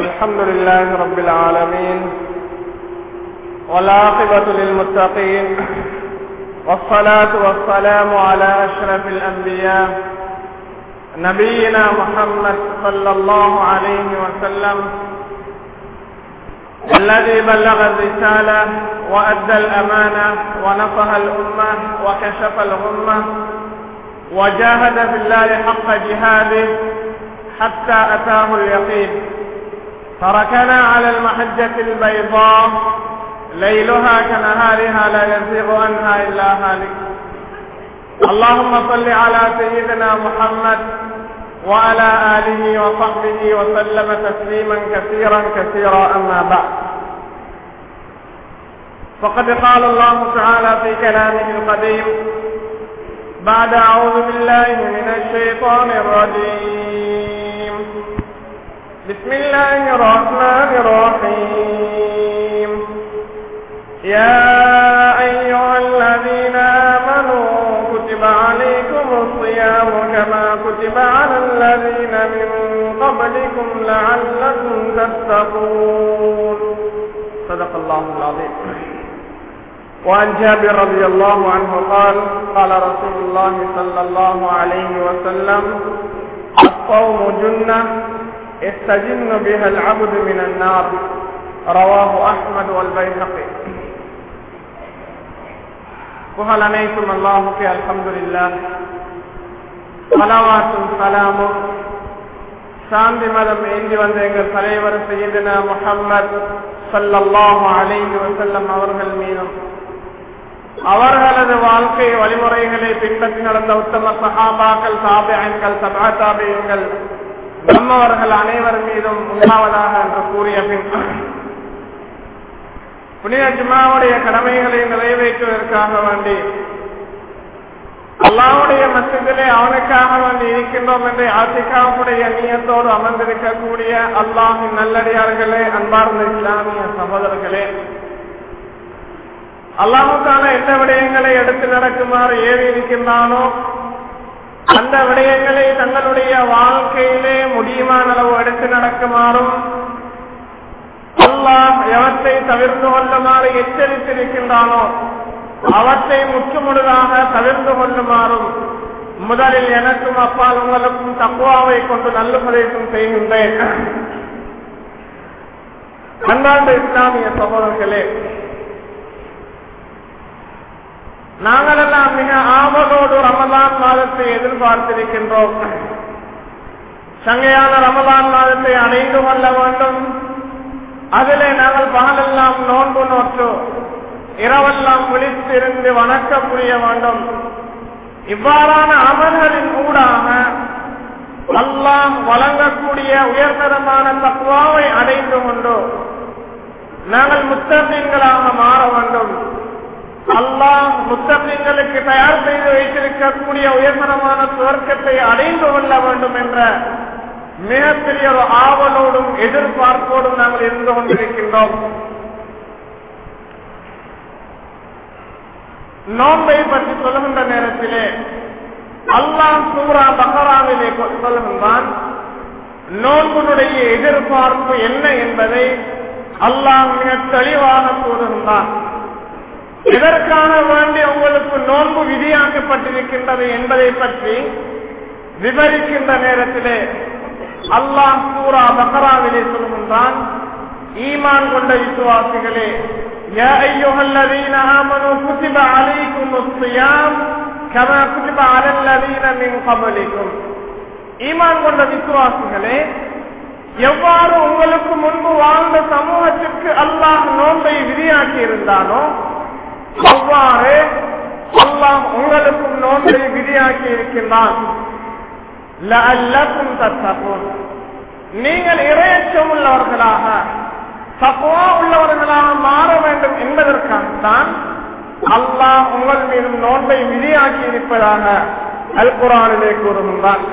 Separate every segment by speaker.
Speaker 1: الحمد لله رب العالمين والعاقبة للمتقين والصلاة والسلام على أشرف الأنبياء نبينا محمد صلى الله عليه وسلم الذي بلغ الرسالة وأدى الأمانة ونصح الأمة وكشف الغمة وجاهد في الله حق جهاده حتى أتاه اليقين تركنا على المحجة البيضاء ليلها كنهارها لا يزيغ عنها إلا هالك اللهم صل على سيدنا محمد وعلى آله وصحبه وسلم تسليما كثيرا كثيرا أما بعد فقد قال الله تعالى في كلامه القديم بعد أعوذ بالله من الشيطان الرجيم بسم الله الرحمن الرحيم يا أيها الذين آمنوا كتب عليكم الصيام كما كتب على الذين من قبلكم لعلكم تتقون صدق الله العظيم وعن جابر رضي الله عنه قال قال رسول الله صلى الله عليه وسلم الصوم جنة استجن بها العبد من النار رواه أحمد والبيهقي புகழ் அனைத்தும் அல்லாஹுக்கு அல்ஹம்துலில்லா சலவாத்தும் சலாமும் சாந்தி மதம் ஏந்தி வந்த எங்கள் தலைவர் செய்தனா முகம்மது சல்லல்லாஹு அலைஹி வசல்லம் அவர்கள் மீதும் அவர்களது வாழ்க்கை வழிமுறைகளை பின்பற்றி நடந்த உத்தம சகாபாக்கள் சாபியங்கள் சபா சாபியங்கள் நம்மவர்கள் அனைவர் மீதும் உண்டாவதாக என்று கூறிய பின் புனித ஜுமாவுடைய கடமைகளை நிறைவேற்றுவதற்காக வேண்டி அல்லாவுடைய மத்தியிலே அவனுக்காக வேண்டி இருக்கின்றோம் என்று ஆசிகாவுடைய நீயத்தோடு அமர்ந்திருக்கக்கூடிய அல்லாஹின் நல்லடியார்களே அன்பார்ந்த இஸ்லாமிய சகோதரர்களே அல்லாஹுக்கான எந்த விடயங்களை எடுத்து நடக்குமாறு ஏறி இருக்கின்றானோ அந்த விடயங்களை தங்களுடைய வாழ்க்கையிலே முடியுமான அளவு எடுத்து நடக்குமாறும் அல்லாஹ் எவற்றை தவிர்த்து கொள்ளுமாறு எச்சரித்திருக்கின்றானோ அவற்றை முற்றுமுழுதாக தவிர்த்து கொள்ளுமாறும் முதலில் எனக்கும் அப்பால் உங்களுக்கும் தக்குவாவை கொண்டு நல்லுபதேசம் செய்கின்றேன் அன்பார்ந்த இஸ்லாமிய சகோதரர்களே நாங்களெல்லாம் மிக ஆவலோடு ரமதான் மாதத்தை எதிர்பார்த்திருக்கின்றோம் சங்கையான ரமதான் மாதத்தை அடைந்து கொள்ள வேண்டும் அதிலே நாங்கள் பகலெல்லாம் நோன்பு நோற்று இரவெல்லாம் விழித்திருந்து வணக்க புரிய வேண்டும் இவ்வாறான அமல்களின் ஊடாக அல்லாம் வழங்கக்கூடிய உயர்தரமான தக்குவாவை அடைந்து கொண்டு நாங்கள் முத்தமீன்களாக மாற வேண்டும் அல்லாஹ் முத்தமீன்களுக்கு தயார் செய்து வைத்திருக்கக்கூடிய உயர்தரமான சுவர்க்கத்தை அடைந்து கொள்ள வேண்டும் என்ற மிகப்பெரிய ஒரு ஆவலோடும் எதிர்பார்ப்போடும் நாங்கள் இருந்து கொண்டிருக்கின்றோம் நோன்பை பற்றி சொல்லுகின்ற நேரத்திலே அல்லாஹ் சூரா பஹராவிலே சொல்லுகின்றான் நோன்புடைய எதிர்பார்ப்பு என்ன என்பதை அல்லாஹ் மிக தெளிவாக கூறுகின்றான் எதற்கான வேண்டி உங்களுக்கு நோன்பு விதியாக்கப்பட்டிருக்கின்றது என்பதை பற்றி விவரிக்கின்ற நேரத்திலே அல்லாஹ் சூரா பஹராவிலே சொல்கின்றான் ஈமான் கொண்ட விசுவாசிகளே يا أيها الذين آمنوا كتب عليكم الصيام كما كتب على الذين من قبلكم ஈமான் கொண்ட விசுவாசிகளே எவ்வாறு உங்களுக்கு முன்பு வாழ்ந்த சமூகத்திற்கு அல்லாஹ் நோன்பை விதியாக்கி இருந்தானோ அவ்வாறு அல்லாஹ் உங்களுக்கும் நோன்பை விதியாக்கி இருக்கின்றான் நீங்கள் இறையச்சம் உள்ளவர்களாக தப்புவா உள்ளவர்களாக மாற வேண்டும் என்பதற்காகத்தான் அல்லாஹ் உங்கள் மீதும் நோன்பை விதியாக்கி இருப்பதாக அல் குரானிலே கூறுகின்றான்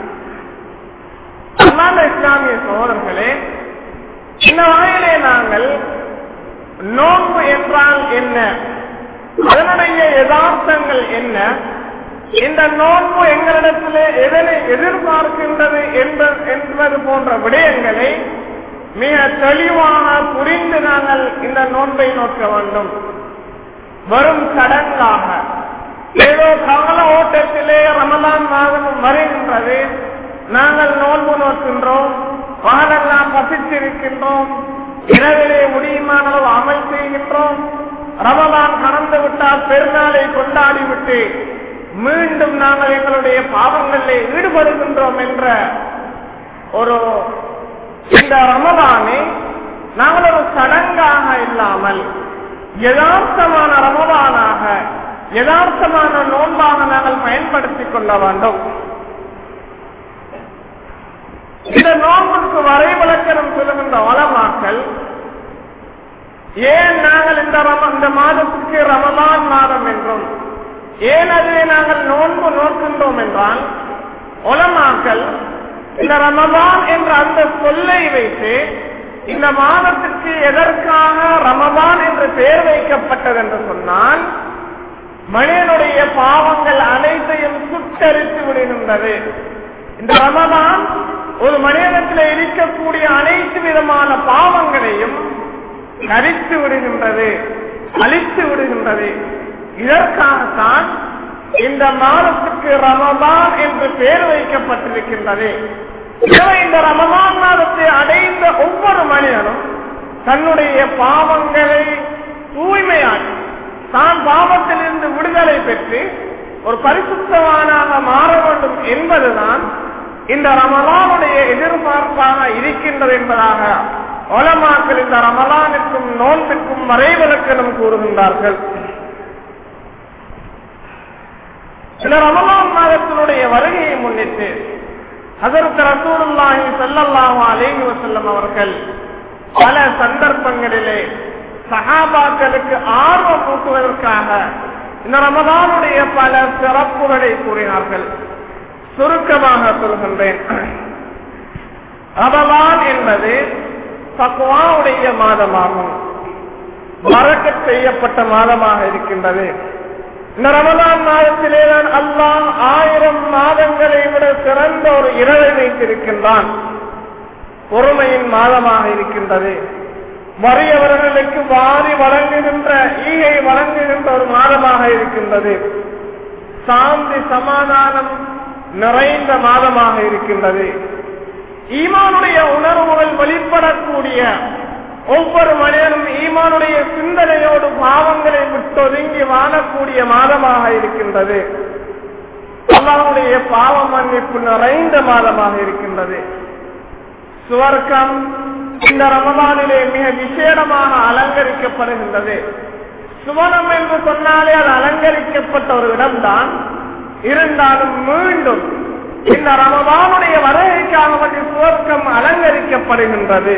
Speaker 1: இஸ்லாமிய சோதர்களே இந்த வகையிலே நாங்கள் நோன்பு என்றால் என்ன அதனுடைய யதார்த்தங்கள் என்ன இந்த நோன்பு எங்களிடத்திலே எதனை எதிர்பார்க்கின்றது என்பது போன்ற விடயங்களை மிக தெளிவாக புரிந்து நாங்கள் இந்த நோன்பை நோக்க வேண்டும் வரும் சடங்காக ஏதோ கால ஓட்டத்திலே ரமலான் மாதம் வருகின்றது நாங்கள் நோன்பு நோக்கின்றோம் பகலெல்லாம் பசித்திருக்கின்றோம் இரவிலே முடியுமான அளவு அமல் செய்கின்றோம் ரமலான் கடந்து விட்டால் பெருநாளை கொண்டாடிவிட்டு மீண்டும் நாங்கள் எங்களுடைய பாவங்களிலே ஈடுபடுகின்றோம் என்ற ஒரு இந்த ரமதானை நாங்கள் ஒரு சடங்காக இல்லாமல் யதார்த்தமான ரமதானாக யதார்த்தமான நோன்பாக நாங்கள் பயன்படுத்திக் கொள்ள வேண்டும் இந்த நோன்புக்கு வரைவிலக்கணம் சொல்லுகின்ற வளமாக்கல் ஏன் நாங்கள் இந்த ரம இந்த மாதத்துக்கு ரமலான் மாதம் என்றும் ஏன் அதிலே நாங்கள் நோன்பு நோக்கின்றோம் என்றால் உலமாக்கல் இந்த ரமலான் என்ற அந்த சொல்லை வைத்து இந்த மாதத்துக்கு எதற்காக ரமலான் என்று பெயர் வைக்கப்பட்டது என்று சொன்னால் மனிதனுடைய பாவங்கள் அனைத்தையும் சுட்டரித்து விடுகின்றது இந்த ரமலான் ஒரு மனிதனத்தில் இருக்கக்கூடிய அனைத்து விதமான பாவங்களையும் கரித்து விடுகின்றது அழித்து விடுகின்றது இதற்காகத்தான் இந்த மாதத்துக்கு ரமதான் என்று பெயர் வைக்கப்பட்டிருக்கின்றது எனவே இந்த ரமதான் மாதத்தை அடைந்த ஒவ்வொரு மனிதனும் தன்னுடைய பாவங்களை தூய்மையாக்கி தான் பாவத்திலிருந்து விடுதலை பெற்று ஒரு பரிசுத்தவானாக மாற வேண்டும் என்பதுதான் இந்த ரமலானுடைய எதிர்பார்ப்பாக இருக்கின்றது என்பதாக ஒலமாக்கள் இந்த ரமலானுக்கும் நோன்பிற்கும் மறைவிலக்கணம் கூறுகின்றார்கள் இந்த ரமலான் மாதத்தினுடைய வருகையை முன்னிட்டு ஹசரத் ரசூலுல்லாஹி ஸல்லல்லாஹு அலைஹி வஸல்லம் அவர்கள் பல சந்தர்ப்பங்களிலே சஹாபாக்களுக்கு ஆர்வம் ஊட்டுவதற்காக இந்த ரமதானுடைய பல சிறப்புகளை கூறினார்கள் சுருக்கமாக சொல்கின்றேன் ரமலான் என்பது தக்குவாவுடைய மாதமாகும் மறக்கச் செய்யப்பட்ட மாதமாக இருக்கின்றது இந்த ரமலான் மாதத்திலே தான் அல்லாஹ் ஆயிரம் மாதங்களை விட சிறந்த ஒரு இரவை வைத்திருக்கின்றான் பொறுமையின் மாதமாக இருக்கின்றது வறியவர்களுக்கு வாரி வழங்குகின்ற ஈகை வழங்குகின்ற ஒரு மாதமாக இருக்கின்றது சாந்தி சமாதானம் நிறைந்த மாதமாக இருக்கின்றது ஈமானுடைய உணர்வுகள் வெளிப்படக்கூடிய ஒவ்வொரு மனிதனும் ஈமானுடைய சிந்தனையோடு பாவங்களை விட்டொதுங்கி வாழக்கூடிய மாதமாக இருக்கின்றது அல்லாவுடைய பாவ மன்னிப்பு நிறைந்த மாதமாக இருக்கின்றது சுவர்க்கம் இந்த ரமதானிலே மிக விசேடமாக அலங்கரிக்கப்படுகின்றது சுவனம் என்று சொன்னாலே அது அலங்கரிக்கப்பட்ட ஒரு இடம்தான் இருந்தாலும் மீண்டும் இந்த ரமதானுடைய வருகைக்காக வேண்டிய சுவர்க்கம் அலங்கரிக்கப்படுகின்றது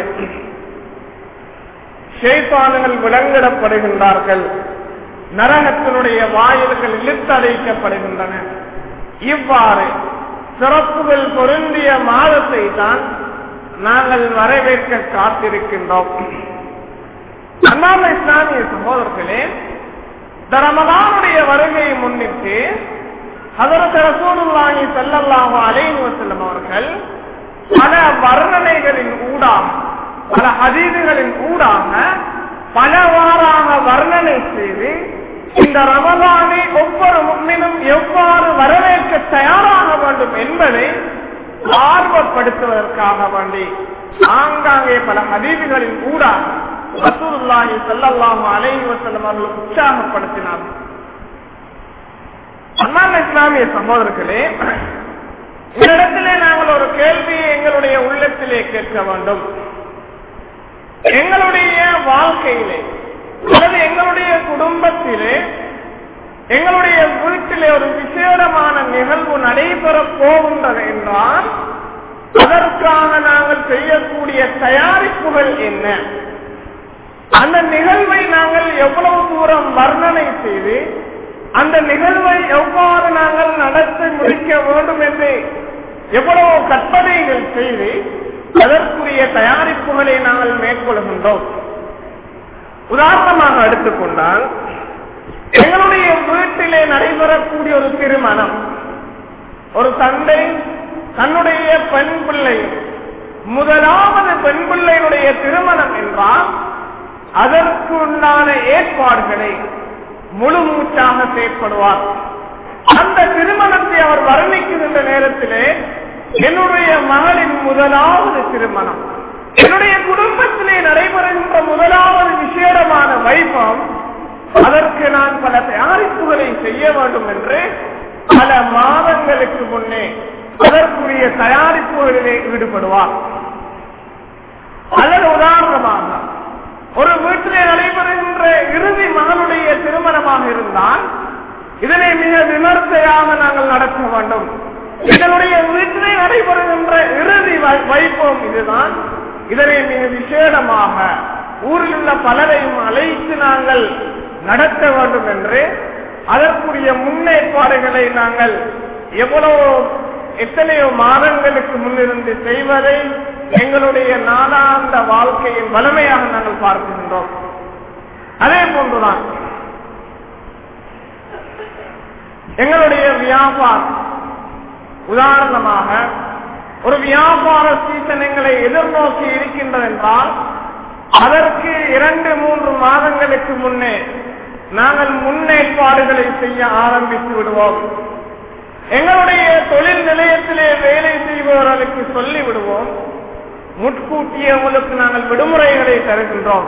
Speaker 1: ஷேத்தானுகள் விலங்கிடப்படுகின்றார்கள் நரகத்தினுடைய வாயில்கள் இழுத்தடைக்கப்படுகின்றன இவ்வாறு சிறப்புகள் பொருந்திய மாதத்தை தான் நாங்கள் வரவேற்க காத்திருக்கின்றோம் அண்ணாம இஸ்லாமிய சகோதரர்களே இந்த ரமதானுடைய வருகையை முன்னிட்டு ஹதரத் ரசூலுல்லாஹி ஸல்லல்லாஹு அலைஹி வஸல்லம் அவர்கள் பல வர்ணனைகளின் ஊடாக பல ஹதீதுகளின் ஊடாக பலவாறாக வர்ணனை செய்து இந்த ரமதானை ஒவ்வொரு முன்மினும் எவ்வாறு வரவேற்க தயாராக வேண்டும் என்பதை ஆர்வப்படுத்துவதற்காக வேண்டி ஆங்காங்கே பல ஹதீதுகளின் ஊடாக ரசூலுல்லாஹி ஸல்லல்லாஹு அலைஹி வஸல்லம் அவர்கள் உற்சாகப்படுத்தினார்கள் அண்ணான் இஸ்லாமிய சகோதரர்களே இடத்திலே நாங்கள் ஒரு கேள்வியை எங்களுடைய உள்ளத்திலே கேட்க வேண்டும் எங்களுடைய வாழ்க்கையிலே அல்லது எங்களுடைய குடும்பத்திலே எங்களுடைய வீட்டிலே ஒரு விசேடமான நிகழ்வு நடைபெற போகின்றது என்றால் அதற்காக நாங்கள் செய்யக்கூடிய தயாரிப்புகள் என்ன அந்த நிகழ்வை நாங்கள் எவ்வளவு தூரம் வர்ணனை செய்து அந்த நிகழ்வை எவ்வாறு நாங்கள் நடத்தி முடிக்க வேண்டும் என்று எவ்வளவு கற்பனைகள் செய்து அதற்குரிய தயாரிப்புகளை நாங்கள் மேற்கொள்கின்றோம் உதாரணமாக எடுத்துக்கொண்டால் எங்களுடைய வீட்டிலே நடைபெறக்கூடிய ஒரு திருமணம் ஒரு தந்தை தன்னுடைய பெண் பிள்ளை முதலாவது பெண் பிள்ளையினுடைய அதற்கு உண்டான ஏற்பாடுகளை முழு மூச்சாக செயற்படுவார் அந்த திருமணத்தை அவர் வர்ணிக்கின்ற நேரத்திலே என்னுடைய மகளின் முதலாவது திருமணம் என்னுடைய குடும்பத்திலே நடைபெறுகின்ற முதலாவது விசேடமான வைபவம் அதற்கு நான் பல தயாரிப்புகளை செய்ய வேண்டும் என்று பல மாதங்களுக்கு முன்னே அதற்குரிய தயாரிப்புகளிலே ஈடுபடுவார் அதன் உதாரணமாக ஒரு வீட்டிலே நடைபெறுகின்ற இறுதி மகனுடைய திருமணமாக இருந்தால் இதனை மிக விமர்சையாக நாங்கள் நடத்த வேண்டும் இதனுடைய வீட்டிலே நடைபெறுகின்ற இறுதி வைப்போம் இதுதான் இதனை மிக விசேடமாக ஊரில் உள்ள பலரையும் அழைத்து நாங்கள் நடத்த வேண்டும் என்று அதற்குரிய முன்னேற்பாடுகளை நாங்கள் எவ்வளவு எத்தனையோ மாதங்களுக்கு முன்னிருந்து செய்வதை எங்களுடைய நாளாந்த வாழ்க்கையின் வலிமையாக நாங்கள் பார்க்கின்றோம் அதே போன்றுதான் எங்களுடைய வியாபாரம் உதாரணமாக ஒரு வியாபார சீசன் எங்களை எதிர்நோக்கி இருக்கின்றது என்றால் அதற்கு இரண்டு மூன்று மாதங்களுக்கு முன்னே நாங்கள் முன்னேற்பாடுகளை செய்ய ஆரம்பித்து விடுவோம் எங்களுடைய தொழில் நிலையத்திலே வேலை செய்பவர்களுக்கு சொல்லி விடுவோம் முட்கூட்டிய உங்களுக்கு நாங்கள் விடுமுறைகளை தருகின்றோம்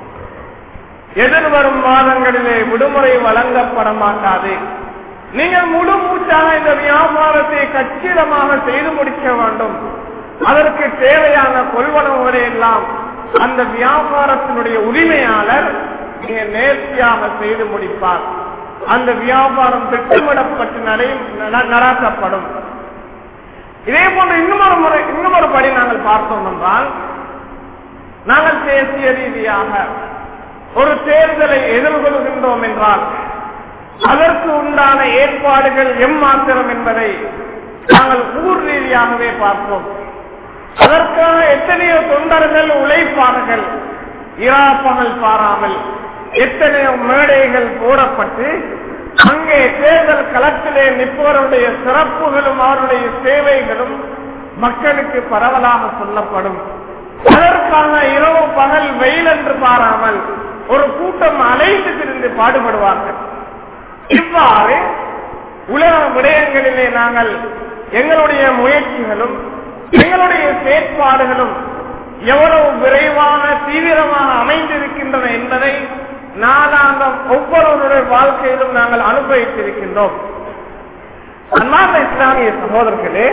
Speaker 1: எதிர்வரும் மாதங்களிலே விடுமுறை வழங்கப்பட மாட்டாது நீங்கள் முழு மூச்சாக இந்த வியாபாரத்தை கச்சிதமாக செய்து முடிக்க வேண்டும் அதற்கு தேவையான கொள்வனவுகளை எல்லாம் அந்த வியாபாரத்தினுடைய உரிமையாளர் மிக நேர்த்தியாக செய்து முடிப்பார் அந்த வியாபாரம் திட்டமிடப்பட்டு நடத்தப்படும் இதே போன்று இன்னும் முறை இன்னும் ஒரு படி நாங்கள் பார்த்தோம் என்றால் நாங்கள் தேசிய ரீதியாக ஒரு தேர்தலை எதிர்கொள்கின்றோம் என்றால் அதற்கு உண்டான ஏற்பாடுகள் எம்மாத்திரம் என்பதை நாங்கள் ஊர் ரீதியாகவே பார்ப்போம் அதற்காக எத்தனையோ தொண்டர்கள் உழைப்பார்கள் இரா பகல் பாராமல் எத்தனையோ மேடைகள் போடப்பட்டு அங்கே தேர்தல் களத்திலே நிற்பவருடைய சிறப்புகளும் அவருடைய சேவைகளும் மக்களுக்கு பரவலாக சொல்லப்படும் அதற்காக இரவு பகல் வெயில் என்று பாராமல் ஒரு கூட்டம் அலைந்து திரிந்து பாடுபடுவார்கள் இவ்வாறு உலக விடயங்களிலே நாங்கள் எங்களுடைய முயற்சிகளும் எங்களுடைய செயற்பாடுகளும் எவ்வளவு விரைவான தீவிரமாக அமைந்திருக்கின்றன என்பதை நாளாந்தம் ஒவ்வொருவருடைய வாழ்க்கையிலும் நாங்கள் அனுபவித்திருக்கின்றோம் அன்பார்ந்த இஸ்லாமிய சகோதரர்களே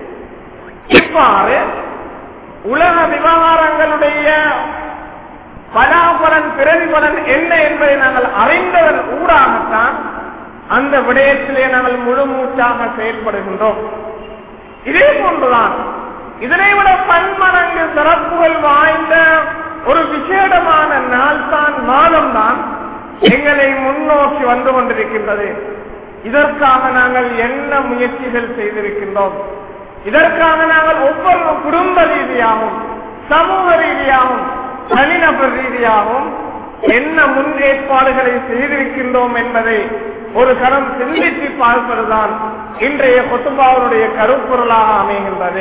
Speaker 1: இவ்வாறு உலக விவகாரங்களுடைய பலாபலன் பிரதிபலன் என்ன என்பதை நாங்கள் அறிந்ததன் ஊடாகத்தான் அந்த விடயத்திலே நாங்கள் முழு மூச்சாக செயல்படுகின்றோம் இதே போன்றுதான் இதனை விட பன்மடங்கு சிறப்புகள் வாய்ந்த ஒரு விசேடமான நாள் தான் மாதம் தான் எங்களை முன்னோக்கி வந்து கொண்டிருக்கின்றது இதற்காக நாங்கள் என்ன முயற்சிகள் செய்திருக்கின்றோம் இதற்காக நாங்கள் ஒவ்வொரு குடும்ப ரீதியாகவும் சமூக ரீதியாகவும் தனிநபர் ரீதியாகவும் என்ன முன்னேற்பாடுகளை செய்திருக்கின்றோம் என்பதை ஒரு கரம் சிந்தித்து பார்ப்பதுதான் இன்றைய கொத்துபாவனுடைய கருப்பொருளாக அமைகின்றது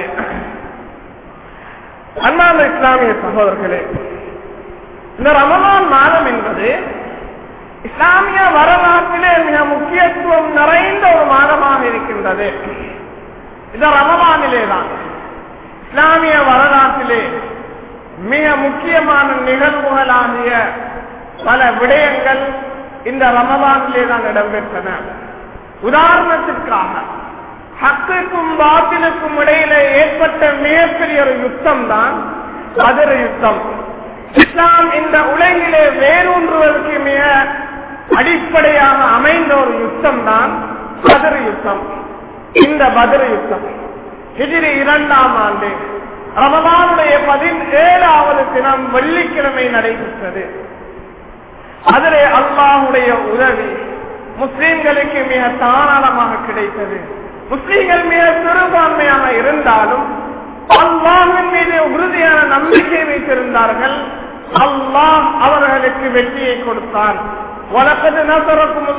Speaker 1: அன்பான இஸ்லாமிய சகோதரர்களே இந்த ரமலான் மாதம் என்பது இஸ்லாமிய வரலாற்றிலே மிக முக்கியத்துவம் நிறைந்த ஒரு மாதமாக இருக்கின்றது இந்த ரமலானிலே தான் இஸ்லாமிய வரலாற்றிலே மிக முக்கியமான நிகழ்வுகளாகிய பல விடயங்கள் இந்த ரமலானிலே தான் இடம்பெற்றன உதாரணத்திற்காக ஹக்குக்கும் பாத்திலுக்கும் இடையில ஏற்பட்ட மிகப்பெரிய ஒரு யுத்தம் தான் பதிர யுத்தம் இஸ்லாம் இந்த உலகிலே வேரூன்றுவதற்கு மிக அடிப்படையாக அமைந்த ஒரு யுத்தம் தான் பதிர யுத்தம் இந்த பதிர யுத்தம் ஹிஜிரி இரண்டாம் ஆண்டு ரமலானுடைய பதினேழாவது தினம் வெள்ளிக்கிழமை நடைபெற்றது அதிலே அல்லாஹுடைய உதவி முஸ்லிம்களுக்கு மிக தாராளமாக கிடைத்தது முஸ்லிம்கள் மிக சிறுபான்மையாக இருந்தாலும் அல்லாஹின் மீது உறுதியான நம்பிக்கை வைத்திருந்தார்கள் அல்லாஹ் அவர்களுக்கு வெற்றியை கொடுத்தான் வழக்கது நசரக்கும்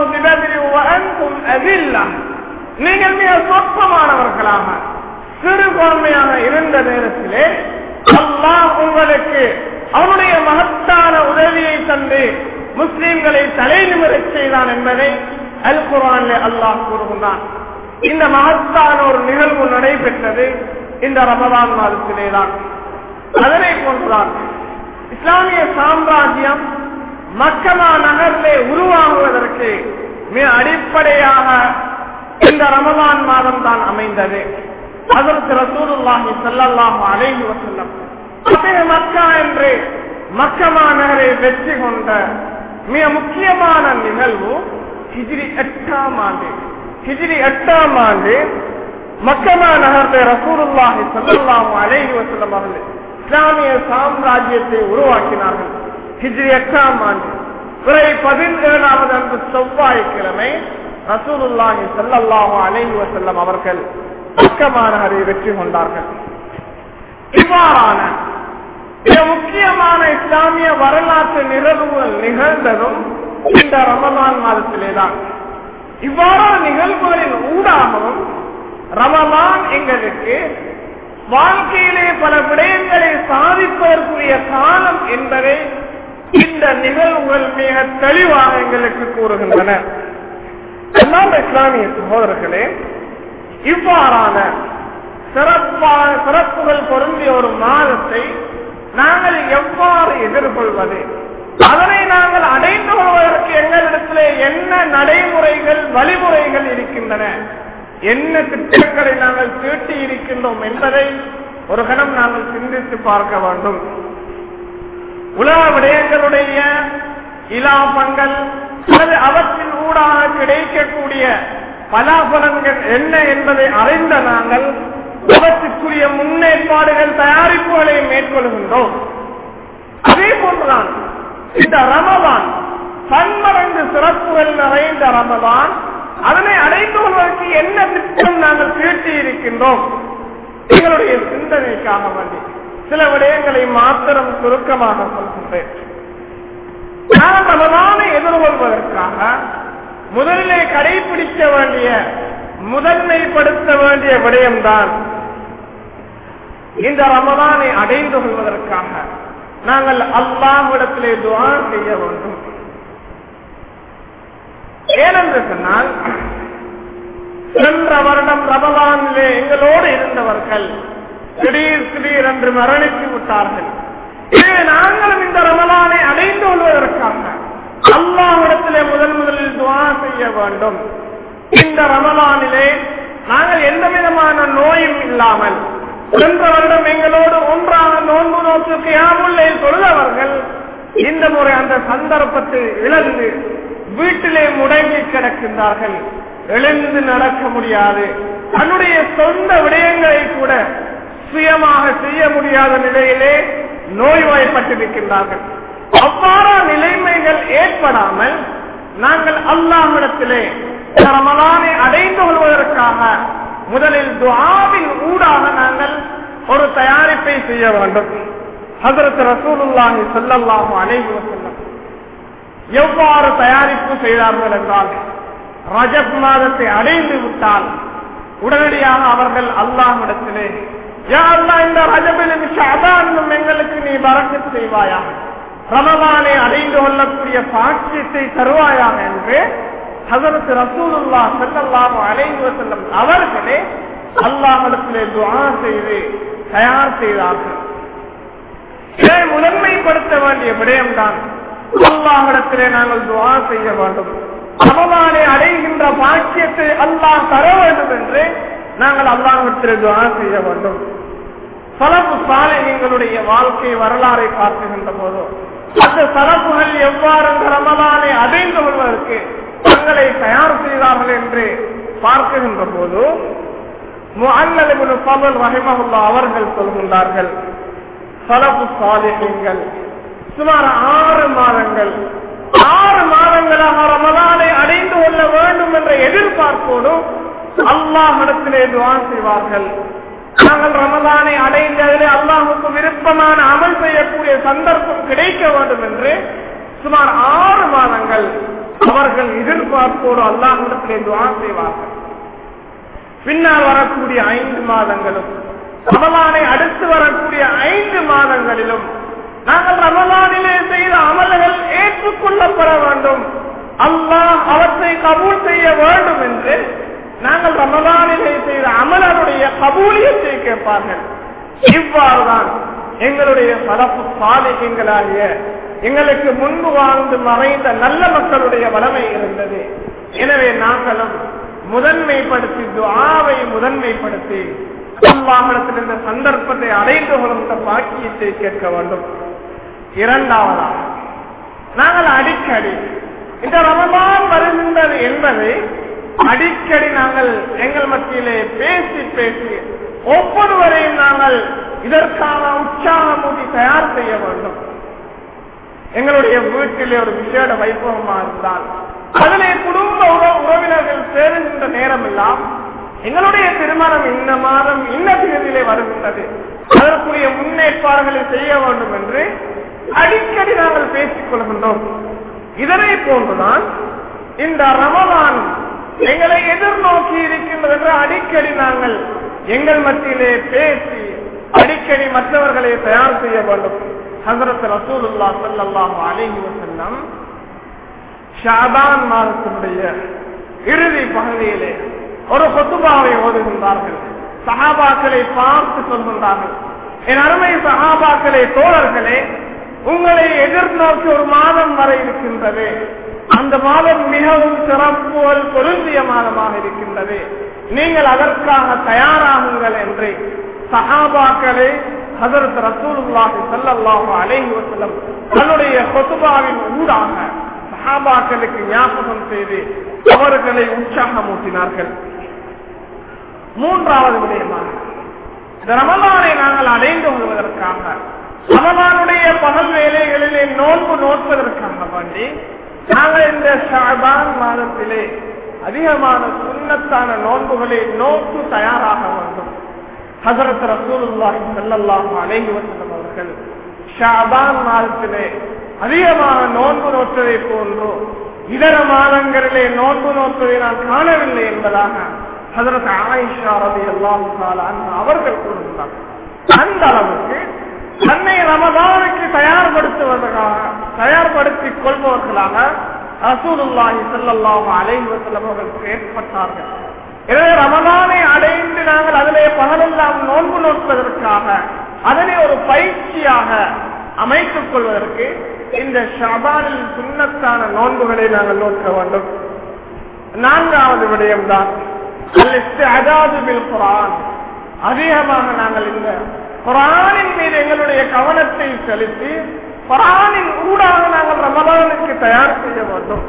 Speaker 1: நீங்கள் மிக சொற்பமானவர்களாக சிறுபான்மையாக இருந்த நேரத்திலே அல்லாஹ் உங்களுக்கு அவனுடைய மகத்தான தந்து முஸ்லிம்களை தலை நிமிரச் செய்தான் என்பதை அல் குரான் அல்லாஹ் கூறுகின்றான் இந்த மகத்தான ஒரு நிகழ்வு நடைபெற்றது இந்த ரமதான் மாதத்திலேதான் அதனை போன்றுதான் இஸ்லாமிய சாம்ராஜ்யம் மக்கமா நகரிலே உருவாகுவதற்கு மிக அடிப்படையாக இந்த ரமதான் மாதம் தான் அமைந்தது அதற்கு ரசூலுல்லாஹி ஸல்லல்லாஹு அலைஹி வஸல்லம் ஃபத்ஹ் மக்கா என்று மக்கமா நகரை வெற்றி கொண்ட மிக முக்கியமான நிகழ்வு ஹிஜ்ரி எட்டாம் ஆண்டு ஹிஜ்ரி எட்டாம் ஆண்டு மக்கமா நகரத்தை ரசூலுல்லாஹி ஸல்லல்லாஹு அலைஹி வஸல்லம் அவர்கள் இஸ்லாமிய சாம்ராஜ்யத்தை உருவாக்கினார்கள் ஹிஜ்ரி எட்டாம் ஆண்டு பிறை பதினேழாவது அன்று செவ்வாய்க்கிழமை ரசூலுல்லாஹி ஸல்லல்லாஹு அலைஹி வஸல்லம் அவர்கள் மக்கமா நகரை வெற்றி கொண்டார்கள் இவ்வாறான மிக முக்கியமான இஸ்லாமிய வரலாற்று நிகழ்வுகள் நிகழ்ந்ததும் இந்த ரமலான் மாதத்திலேதான் இவ்வாறான நிகழ்வுகளின் ஊடாகவும் ரமலான் எங்களுக்கு வாழ்க்கையிலே பல விடயங்களை சாதிப்பதற்குரிய காலம் என்பதை இந்த நிகழ்வுகள் மிக தெளிவாக எங்களுக்கு கூறுகின்றன எல்லாம் இஸ்லாமிய சகோதரர்களே இவ்வாறான சிறப்பான சிறப்புகள் பொருந்திய ஒரு மாதத்தை நாங்கள் எவ்வாறு எதிர்கொள்வது அதனை நாங்கள் அடைந்து கொள்வதற்கு எங்களிடத்திலே என்ன நடைமுறைகள் வழிமுறைகள் இருக்கின்றன என்ன திட்டங்களை நாங்கள் தீட்டி இருக்கின்றோம் என்பதை ஒரு கணம் நாங்கள் சிந்தித்து பார்க்க வேண்டும் உலக விடயங்களுடைய இலாபங்கள் அல்லது அவற்றின் ஊடாக கிடைக்கக்கூடிய பலாபலன்கள் என்ன என்பதை அறிந்த நாங்கள் அவற்றுக்குரிய முன்னேற்பாடுகள் தயாரிப்புகளை மேற்கொள்கின்றோம் அதே போன்றுதான் இந்த ரமதான் பன்மடங்கு சிறப்புகள் நிறைந்த ரமதான் அதனை அடைந்து கொள்வதற்கு என்ன திட்டம் நாங்கள் தீட்டி இருக்கின்றோம் எங்களுடைய சிந்தனைக்காக வேண்டி சில விடயங்களை மாத்திரம் சுருக்கமாக சொல்கின்றேன் நான் ரமதானை எதிர்கொள்வதற்காக முதலிலே கடைபிடிக்க வேண்டிய முதன்மைப்படுத்த வேண்டிய விடயம்தான் இந்த ரமதானை அடைந்து கொள்வதற்காக நாங்கள் அல்லாஹ்விடத்திலே துவா செய்ய வேண்டும் ஏனென்று சொன்னால் சென்ற வருடம் ரமதானிலே எங்களோடு இருந்தவர்கள் திடீர் திடீர் என்று மரணித்து விட்டார்கள் எனவே நாங்களும் இந்த ரமலானை அடைந்து கொள்வதற்காக அல்லாஹிடத்திலே முதன் முதலில் துவா செய்ய வேண்டும் இந்த ரமலானிலே நாங்கள் எந்த விதமான நோயும் இல்லாமல் சென்ற வருடம் எங்களோடு ஒன்றாக நோன்பு நோக்கு யாமுல்லை தொழுதவர்கள் இந்த முறை அந்த சந்தர்ப்பத்தை இழந்து வீட்டிலே முடங்கி கிடக்கின்றார்கள் எழுந்து நடக்க முடியாது தன்னுடைய சொந்த விடயங்களை கூட சுயமாக செய்ய முடியாத நிலையிலே நோய்வாய்ப்பட்டிருக்கின்றார்கள் அவ்வாறு நிலைமைகள் ஏற்படாமல் நாங்கள் அல்லாஹிடத்திலே ரமலானை அடைந்து கொள்வதற்காக முதலில் துஆவின் ஊடாக நாங்கள் ஒரு தயாரிப்பை செய்ய வேண்டும் ஹசரத் ரசூலுல்லாஹி ஸல்லல்லாஹு அலைஹி வஸல்லம் எவ்வாறு தயாரிப்பு செய்தார்கள் என்றால் ரஜப் மாதத்தை அடைந்து விட்டால் உடனடியாக அவர்கள் அல்லாஹிடத்திலே யா அல்லாஹ் இந்த ரஜபிலும் ஷாபானிலும் எங்களுக்கு நீ பறக்கத் செய்வாயா ரமலானை அடைந்து கொள்ளக்கூடிய சாட்சியத்தை தருவாயாக என்று ஹசரத் ரசூலுல்லா ஸல்லல்லாஹு அலைஹி வஸல்லம் அவர்களே அல்லாஹ்விடத்திலே துஆ செய்து தயார் செய்தார்கள் இதை முதன்மைப்படுத்த வேண்டிய விடயம்தான் அல்லாஹிடத்திலே நாங்கள் துவா செய்ய வேண்டும் ரமலானை அடைகின்ற பாக்கியத்தை அல்லாஹ் தர வேண்டும் என்று நாங்கள் அல்லாஹிடத்திலே துவா செய்ய வேண்டும் சலப்பு சாலைகளுடைய வாழ்க்கை வரலாறை பார்க்கின்ற போது அந்த சலப்புகள் எவ்வாறு அந்த ரமலானை அடைந்து கொள்வதற்கு தங்களை தயார் செய்தார்கள் என்று பார்க்கின்ற போது ரஹிமகுல்லா அவர்கள் சொல்கின்றார்கள் சலப்பு சாலிகள் சுமார் ஆறு மாதங்கள் ஆறு மாதங்களாக ரமலானை அடைந்து கொள்ள வேண்டும் என்ற எதிர்பார்ப்போடு அல்லாஹிடத்திலே துவா செய்வார்கள் நாங்கள் ரமலானை அடைந்து அதிலே அல்லாஹுக்கு விருப்பமான அமல் செய்யக்கூடிய சந்தர்ப்பம் கிடைக்க வேண்டும் என்று சுமார் ஆறு மாதங்கள் அவர்கள் எதிர்பார்ப்போடு அல்லாஹிடத்திலே துவா செய்வார்கள் பின்னால் வரக்கூடிய ஐந்து மாதங்களும் ரமலானை அடுத்து வரக்கூடிய ஐந்து மாதங்களிலும் நாங்கள் ரமலானிலே செய்த அமல்கள் கொடுக்கப்பட வேண்டும் அல்லாஹ் அவற்றை கபூல் செய்ய வேண்டும் என்று நாங்கள் ரமலானிலே செய்த அமலருடைய கபூலியத்தை கேட்பார்கள் இவ்வாறுதான் எங்களுடைய பரப்பு சாலைகளாகிய எங்களுக்கு முன்பு வாழ்ந்து மறைந்த நல்ல மக்களுடைய வளமை இருந்தது எனவே நாங்களும் முதன்மைப்படுத்தி துஆவை முதன்மைப்படுத்தி அல்லாஹிடத்தில் இந்த சந்தர்ப்பத்தை அடைந்து கொள்ளும் பாக்கியத்தை கேட்க வேண்டும் இரண்டாவதாக நாங்கள் அடிக்கடி இந்த ரமதான் வருகின்றது என்பதை அடிக்கடி நாங்கள் எங்கள் மத்தியிலே பேசி பேசி ஒவ்வொருவரையும் நாங்கள் இதற்கான உற்சாகமூட்டி தயார் செய்ய வேண்டும் எங்களுடைய வீட்டிலே ஒரு விசேட வைபவமா இருந்தால் அதிலே குடும்ப உற- உறவினர்கள் சேருகின்ற நேரம் எல்லாம் எங்களுடைய திருமணம் இந்த மாதம் இன்ன தேதியிலே வருகின்றது அதற்குரிய முன்னேற்பாடுகளை செய்ய வேண்டும் என்று அடிக்கடி நாங்கள் பேசிக் கொள்கின்றோம் இதனை போன்றுதான் இந்த ரமலான் எங்களை எதிர்நோக்கி இருக்கின்றது என்று அடிக்கடி நாங்கள் எங்கள் மத்தியிலே பேசி அடிக்கடி மற்றவர்களை தயார் செய்ய வேண்டும் ஹசரத் ரசூலுல்லா ஸல்லல்லாஹு அலைஹி வஸல்லம் ஷாபான் மாதத்தினுடைய இறுதி பகுதியிலே ஒரு கொத்துபாவை ஓதுகின்றார்கள் சஹாபாக்களை பார்த்து சொல்கின்றார்கள் என் அருமை சஹாபாக்களே தோழர்களே உங்களை எதிர்நோக்கி ஒரு மாதம் வர இருக்கின்றது அந்த மாதம் மிகவும் சிறப்புகள் பொருந்திய மாதமாக இருக்கின்றது நீங்கள் அதற்காக தயாராகுங்கள் என்று சஹாபாக்களே ஹசரத் ரசூலுல்லாஹி ஸல்லல்லாஹு அலைஹி வஸல்லம் தன்னுடைய கொத்துபாவின் ஊடாக சஹாபாக்களுக்கு ஞாபகம் செய்து அவர்களை உற்சாகமூட்டினார்கள் மூன்றாவது விடயமாக இந்த ரமலானை நாங்கள் அடைந்து கொள்வதற்காக ரமலானுடைய பகல் வேலைகளிலே நோன்பு நோட்பதற்காக வேண்டி நாங்கள் இந்த ஷாபான் மாதத்திலே அதிகமான சுண்ணத்தான நோன்புகளை நோக்கு தயாராக வேண்டும் ஹசரத் ரசூலுல்லாஹி ஸல்லல்லாஹு அலைஹி வஸல்லம் அவர்கள் ஷாபான் மாதத்திலே அதிகமாக நோன்பு நோற்றதை போன்றோ இதர மாதங்களிலே நோன்பு நோற்றதை நான் காணவில்லை என்பதாக ஹசரத் ஆயிஷா ரவி அல்லாஹு அவர்கள் கூறுகிறார் அந்த அளவுக்கு தன்னை ரமதானுக்கு தயார்படுத்துவதற்காக தயார்படுத்திக் கொள்பவர்களாக ரசூலுல்லாஹி ஸல்லல்லாஹு அலைஹி வஸல்லம் அவர்கள் ஏற்பட்டார்கள் எனவே ரமதானை அடைந்து நாங்கள் அதிலே பகலெல்லாம் நோன்பு நோக்குவதற்காக அதனை ஒரு பயிற்சியாக அமைத்துக் கொள்வதற்கு இந்த ஷபானில் சுண்ணத்தான நோன்புகளை நாங்கள் நோக்க வேண்டும் நான்காவது விடயம்தான் குரான் அதிகமாக நாங்கள் இந்த குரானின் மீது எங்களுடைய கவனத்தை செலுத்தி குரானின் ஊடாக நாங்கள் ரமலானுக்கு தயார் செய்ய வேண்டும்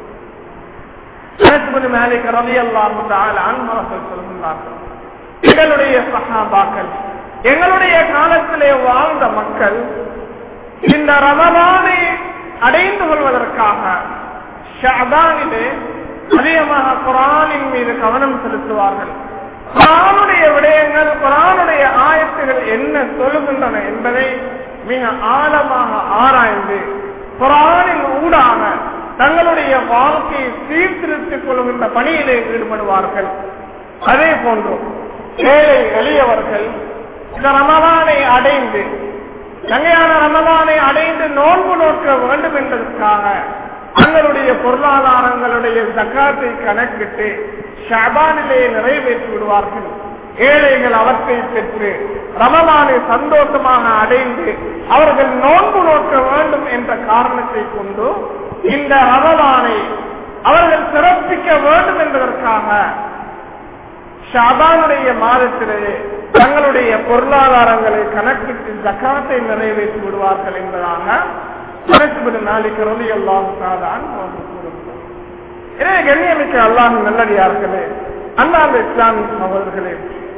Speaker 1: மேலிக் ரவி அல்லாஹு ஆன்மரத்தில் சொல்கின்றார்கள் எங்களுடைய சகாபாக்கள் எங்களுடைய காலத்திலே வாழ்ந்த மக்கள் இந்த ரமலானை அடைந்து கொள்வதற்காக ஷாபானிலே அதிகமாக குரானின் மீது கவனம் செலுத்துவார்கள் குரானுடைய விடயங்கள் குரானுடைய ஆயத்துகள் என்ன சொல்லுகின்றன என்பதை மிக ஆழமாக ஆராய்ந்து குரானின் ஊடாக தங்களுடைய வாழ்க்கையை சீர்திருத்திக் கொள்கின்ற பணியிலே ஈடுபடுவார்கள் அதே போன்று ஏழை எளியவர்கள் இந்த ரமலானை அடைந்து தங்கையான ரமலானை அடைந்து நோன்பு நோக்க வேண்டும் என்பதற்காக தங்களுடைய பொருளாதாரங்களுடைய சக்காத்தை கணக்கிட்டு ஷபானிலே நிறைவேற்றி விடுவார்கள் ஏழைகள் அவற்றை பெற்று ரமலானை சந்தோஷமாக அடைந்து அவர்கள் நோன்பு நோக்க வேண்டும் என்ற காரணத்தை கொண்டு இந்த ரமலானை அவர்கள் சிறப்பிக்க வேண்டும் என்பதற்காக ஷாபானுடைய மாதத்திலே தங்களுடைய பொருளாதாரங்களை கணக்கிட்டு ஜக்காத்தை நிறைவேற்றி விடுவார்கள் என்பதாக நாளைக்கு ரவி அல்லாஹாதான் எனவே கண்ணியமிக்க அல்லாஹ் நல்லடியார்களே அண்ணாந்த இஸ்லாமிய சகோதரர்களே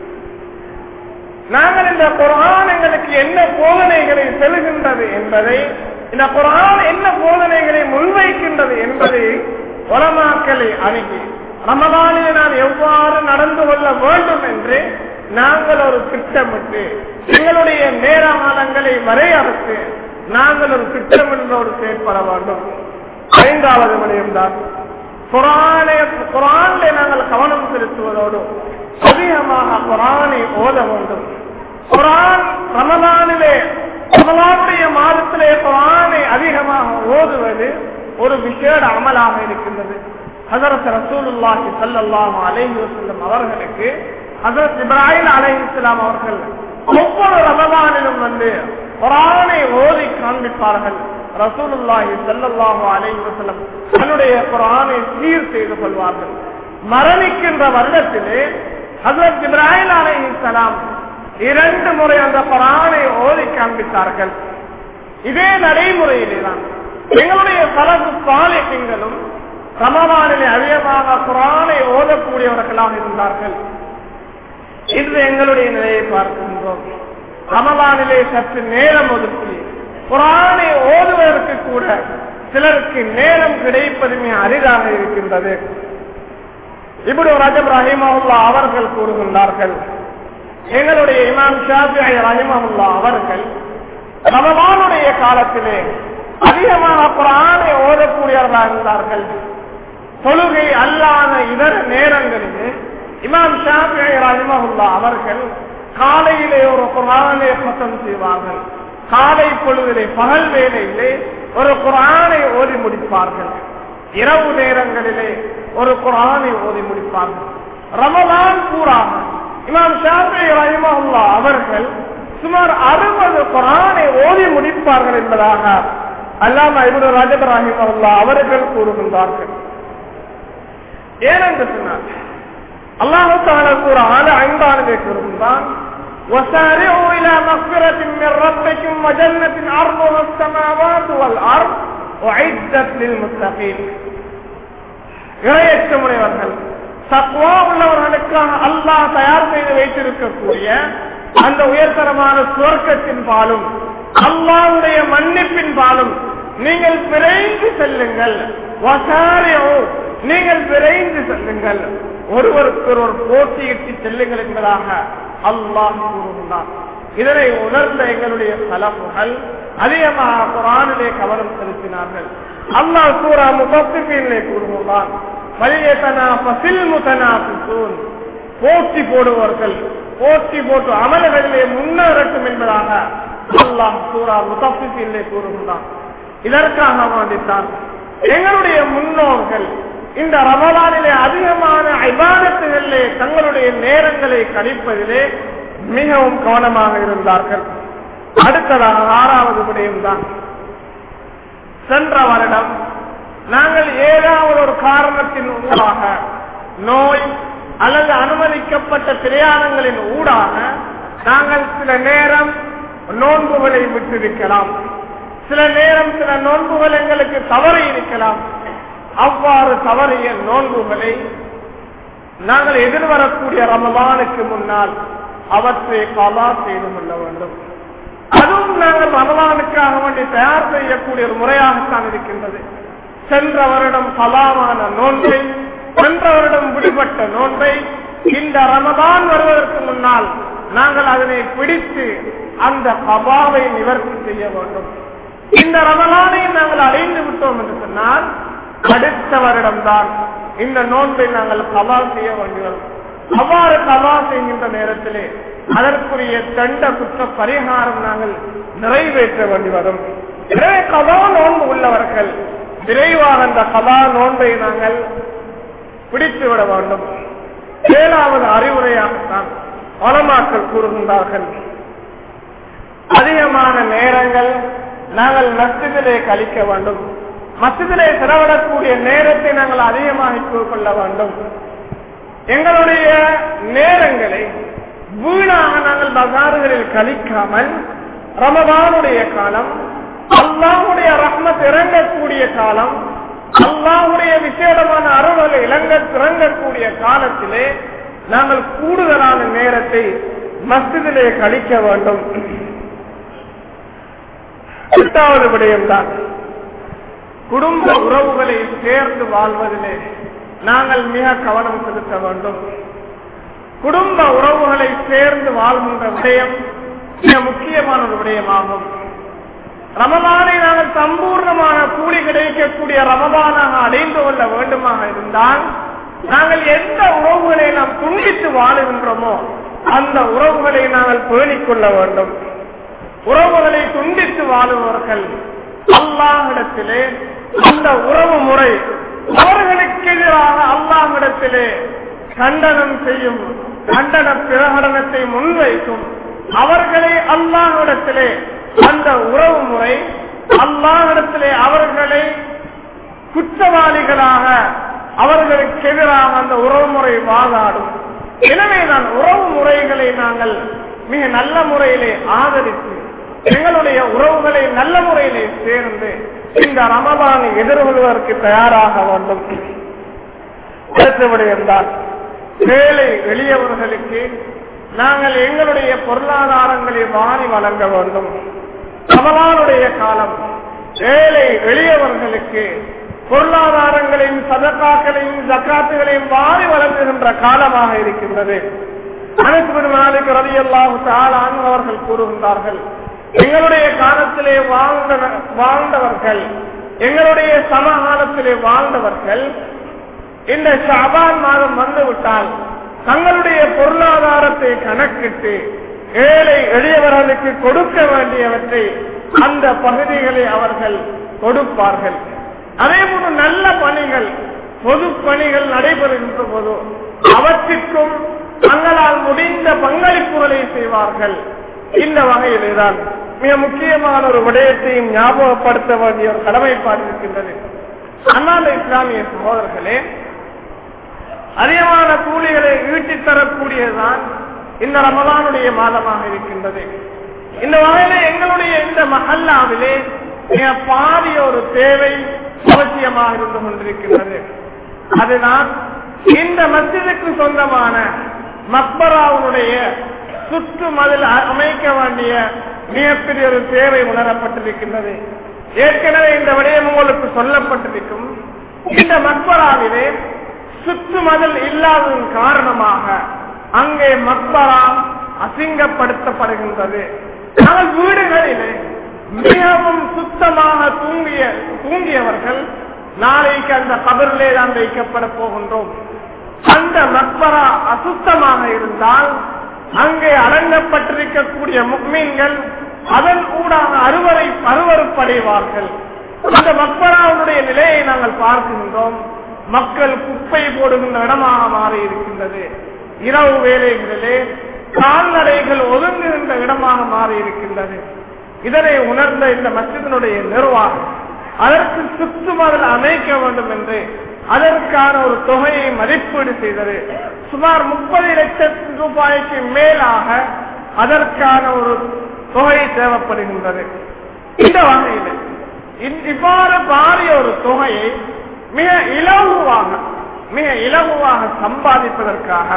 Speaker 1: நாங்கள் இந்த குரான் எங்களுக்கு என்ன போதனைகளை செலுகின்றது என்பதை இந்த குரான் என்ன போதனைகளை முன்வைக்கின்றது என்பதை உலமாக்களை அணுகி ரமதானில் நான் எவ்வாறு நடந்து கொள்ள வேண்டும் என்று நாங்கள் ஒரு திட்டமிட்டு எங்களுடைய நேரமானங்களை வரையறுத்து நாங்கள் ஒரு திட்டமிட்டோடு செயற்பட வேண்டும் ஐந்தாவது விடயம்தான் குரானை குரானிலே நாங்கள் கவனம் செலுத்துவதோடு அதிகமாக குரானை ஓத வேண்டும் குரான் ரமதானிலே ரமலானுடைய மாதத்திலே குரானை அதிகமாக ஓதுவது ஒரு விசேட அமலாக இருக்கின்றது ஹசரத் ரசூலுல்லாஹி ஸல்லல்லாஹு அலைஹி வஸல்லம் அவர்களுக்கு ஹசரத் இப்ராஹிம் அலைஹிஸ்ஸலாம் அவர்கள் ஒவ்வொரு ரமதானிலும் வந்து குரானை ஓதி காண்பிப்பார்கள் ரசூலுல்லாஹி ஸல்லல்லாஹு அலைஹி வஸல்லம் தன்னுடைய குரானை சீர் செய்து கொள்வார்கள் மரணிக்கின்ற வருடத்திலே ஹசரத் இப்ராஹிம் அலைஹிஸ்ஸலாம் இரண்டு முறை அந்த குரானை ஓதி காண்பித்தார்கள் இதே நடைமுறையிலே தான் எங்களுடைய பலகு சாலைகளும் ரமதானிலே அதிகமாக குரானை ஓதக்கூடியவர்களாக இருந்தார்கள் இன்று எங்களுடைய நிலையை பார்க்கின்றோம் ரமதானிலே சற்று நேரம் ஒதுக்கி குரானை ஓதுவதற்கு கூட சிலருக்கு நேரம் கிடைப்பதுமே அரிதாக இருக்கின்றது இப்படி ரஜப் ரஹிமஹுல்லா அவர்கள் கூறுகின்றார்கள் எங்களுடைய இமாம் ஷாஃபி ரஹிமஹுல்லா அவர்கள் ரமதானுடைய காலத்திலே அதிகமாக குரானை ஓதக்கூடியவர்களாக இருந்தார்கள் தொழுகை அல்லாத இதர நேரங்களிலே இமாம் ஷாஃபி ரஹிமஹுல்லா அவர்கள் காலையிலே ஒரு குரானை பத்தம் செய்வார்கள் காலை பொழுதிலே பகல் வேலையிலே ஒரு குரானை ஓதி முடிப்பார்கள் இரவு நேரங்களிலே ஒரு குரானை ஓதி முடிப்பார்கள் ரமதான் பூராக இமாம் ஷாஃபி ரஹிமஹுல்லா அவர்கள் சுமார் அறுபது குரானை ஓதி முடிப்பார்கள் என்பதாக அல்லாம இபுடு ரஜப் ரஹிமஹுல்லா அவர்கள் கூறுகின்றார்கள் ஏனென்று சொன்னார் அல்லாஹு தாலா கூற ஆள ஐந்தானதை கூறுகின்றான் وسارعوا إلى مغفرة من ربكم وجنة عرضها السماوات والأرض أعدت للمتقين இறையற்றமுடையவர்கள் தக்குவா உள்ளவர்களுக்காக அல்லாஹ் தயார் செய்து வைத்திருக்கக்கூடிய அந்த உயர்தரமான சுவர்க்கத்தின் பாலும் அல்லாவுடைய மன்னிப்பின் பாலும் நீங்கள் விரைந்து செல்லுங்கள் வசாரியோ நீங்கள் விரைந்து செல்லுங்கள் ஒருவருக்கு ஒரு போட்டியிட்டு செல்லுங்கள் என்பதாக அல்லாஹ் கூறுகின்றார் இதனை உணர்ந்த எங்களுடைய தலப்புகள் அதிகமாக குரானிலே கவனம் செலுத்தினார்கள் அல்லாஹ் சூரா முகத்திலே கூறுகின்றான் போட்டி போடுவார்கள் போட்டி போட்டு அமல்களிலே முன்னேறட்டும் என்பதாக அல்லாஹ் சூரா முத்தப்பிலே கூறுகின்றான் இதற்காக வேண்டித்தான் எங்களுடைய முன்னோர்கள் இந்த ரமலானிலே அதிகமான ஐபாதத்துகளிலே தங்களுடைய நேரங்களை கழிப்பதிலே மிகவும் கவனமாக இருந்தார்கள் அடுத்ததாக ஆறாவது விடயம் தான் சென்ற வருடம் நாங்கள் ஏதாவது ஒரு காரணத்தின் ஊடாக நோய் அல்லது அனுமதிக்கப்பட்ட பிரயாணங்களின் ஊடாக நாங்கள் சில நேரம் நோன்புகளை விட்டிருக்கலாம் சில நேரம் சில நோன்புகள் எங்களுக்கு தவறி இருக்கலாம் அவ்வாறு தவறிய நோன்புகளை நாங்கள் எதிர்வரக்கூடிய ரமலானுக்கு முன்னால் அவற்றை கலா செய்து கொள்ள வேண்டும் அதுவும் நாங்கள் ரமலானுக்காக வேண்டி தயார் செய்யக்கூடிய ஒரு முறையாகத்தான் இருக்கின்றது சென்ற வருடம் கலாமான நோன்பை சென்ற வருடம் விடுபட்ட நோன்பை இந்த ரமதான் வருவதற்கு முன்னால் நாங்கள் அதனை பிடித்து அந்த கபாவை நிவர்த்தி செய்ய வேண்டும் இந்த ரமலானை நாங்கள் அடைந்து விட்டோம் என்று சொன்னால் அடுத்த வருடம்தான் இந்த நோன்பை நாங்கள் கபா செய்ய வேண்டியது அவ்வாறு கபா செய்கின்ற நேரத்திலே அதற்குரிய தண்ட குற்ற பரிகாரம் நாங்கள் நிறைவேற்ற வேண்டி வரும் எனவே கபா நோன்பு உள்ளவர்கள் விரைவாக அந்த கபா நோன்பை நாங்கள் பிடித்து விட வேண்டும் ஏழாவது அறிவுரையாகத்தான் வளமாக்கள் கூறுகின்றார்கள் அதிகமான நேரங்கள் நாங்கள் மஸ்ஜிதிலே கழிக்க வேண்டும் மஸ்ஜிதிலே செலவிடக்கூடிய நேரத்தை நாங்கள் அதிகமாக கொள்ள வேண்டும் எங்களுடைய நேரங்களை வீணாக நாங்கள் பசாறுகளில் கழிக்காமல் ரமதானுடைய காலம் அல்லாவுடைய ரஹ்மத் இறங்கக்கூடிய காலம் அல்லாவுடைய விசேடமான அருள்களை இளங்க இறங்கக்கூடிய காலத்திலே நாங்கள் கூடுதலான நேரத்தை மஸ்ஜிதிலே கழிக்க வேண்டும் எட்டாவது விடயம்தான் குடும்ப உறவுகளை சேர்ந்து வாழ்வதிலே நாங்கள் மிக கவனம் செலுத்த வேண்டும் குடும்ப உறவுகளை சேர்ந்து வாழ்கின்ற விடயம் மிக முக்கியமான ஒரு விடயமாகும் ரமதானை நாங்கள் சம்பூர்ணமான கூலி கிடைக்கக்கூடிய ரமதானாக அடைந்து கொள்ள வேண்டுமாக இருந்தால் நாங்கள் எந்த உறவுகளை நாம் துண்டித்து வாழுகின்றோமோ அந்த உறவுகளை நாங்கள் பேணிக் கொள்ள வேண்டும் உறவுகளை துண்டித்து வாழுபவர்கள் அல்லாஹிடத்திலே அந்த உறவு முறை அவர்களுக்கு எதிராக அல்லாஹிடத்திலே கண்டனம் செய்யும் கண்டன பிரகடனத்தை முன்வைக்கும் அவர்களை அல்லாஹிடத்திலே அந்த உறவு முறை அல்லாஹிடத்திலே அவர்களை குற்றவாளிகளாக அவர்களுக்கு எதிராக அந்த உறவுமுறை வாதாடும் எனவே நான் உறவு முறைகளை நாங்கள் மிக நல்ல முறையிலே ஆதரித்து எங்களுடைய உறவுகளை நல்ல முறையிலே சேர்ந்து இந்த ரமபானை எதிர்கொள்வதற்கு தயாராக வேண்டும் அடுத்தபடியிருந்தால் ஏழை எளியவர்களுக்கு நாங்கள் எங்களுடைய பொருளாதாரங்களை வாரி வழங்க வேண்டும் ரமலானுடைய காலம் ஏழை எளியவர்களுக்கு பொருளாதாரங்களையும் சதக்காக்களையும் ஜக்காத்துகளையும் வாரி வழங்குகின்ற காலமாக இருக்கின்றது அனைத்து நாளுக்கு ரவி அல்லாஹு அவர்கள் கூறுகின்றார்கள் எங்களுடைய காலத்திலே வாழ்ந்த வாழ்ந்தவர்கள் எங்களுடைய சமகாலத்திலே வாழ்ந்தவர்கள் இந்த ஷாபான் மாதம் வந்துவிட்டால் தங்களுடைய பொருளாதாரத்தை கணக்கிட்டு ஏழை எளியவர்களுக்கு கொடுக்க வேண்டியவற்றை அந்த பகுதிகளை அவர்கள் கொடுப்பார்கள் அதே போல நல்ல பணிகள் பொது பணிகள் நடைபெறுகின்ற போது அவற்றிற்கும் தங்களால் முடிந்த பங்களிப்புகளை செய்வார்கள் இந்த வகையில்தான் மிக முக்கியமான ஒரு விடயத்தையும் ஞாபகப்படுத்த வேண்டிய ஒரு கடமைப்பாடு இருக்கின்றது அண்ணாந்த இஸ்லாமிய சகோதரர்களே அதிகமான கூலிகளை ஈட்டித் தரக்கூடியதுதான் இந்த ரமலானுடைய மாதமாக இருக்கின்றது இந்த வகையில எங்களுடைய இந்த மஹல்லாவிலே மிக பாரிய ஒரு தேவை அவசியமாக இருந்து கொண்டிருக்கின்றது அதுதான் இந்த மசிதுக்கு சொந்தமான மக்பராவுடைய சுற்று மதில் அமைக்க வேண்டிய மிகப்பெரிய ஒரு தேவை உணரப்பட்டிருக்கின்றது ஏற்கனவே இந்த விடயம் உங்களுக்கு சொல்லப்பட்டிருக்கும் இந்த மக்பராவிலே சுற்று மதில் இல்லாததன் காரணமாக அங்கே மக்பரா அசிங்கப்படுத்தப்படுகின்றது நாங்கள் வீடுகளிலே மிகவும் சுத்தமாக தூங்கிய தூங்கியவர்கள் நாளைக்கு அந்த கபரிலே தான் வைக்கப்பட போகின்றோம் அந்த மக்பரா அசுத்தமாக இருந்தால் அங்கே அடங்கப்பட்டிருக்கக்கூடிய முக்மீன்கள் அதன் ஊடாக அறுவரை அருவறுப்படைவார்கள் அந்த மக்பராவுடைய நிலையை நாங்கள் பார்க்கின்றோம் மக்கள் குப்பை போடுகின்ற இடமாக மாறி இருக்கின்றது இரவு வேலைகளிலே கால்நடைகள் ஒதுங்குகின்ற இடமாக மாறி இருக்கின்றது இதனை உணர்ந்த இந்த மசிதனுடைய நிர்வாகம் அதற்கு சுற்றுமதில் அமைக்க வேண்டும் என்று அதற்கான ஒரு தொகையை மதிப்பீடு செய்தது சுமார் முப்பது லட்சம் ரூபாய்க்கு மேலாக அதற்கான ஒரு தொகை தேவைப்படுகின்றது இந்த வகையில் இவ்வாறு பாரிய ஒரு தொகையை மிக இலகுவாக மிக இலகுவாக சம்பாதிப்பதற்காக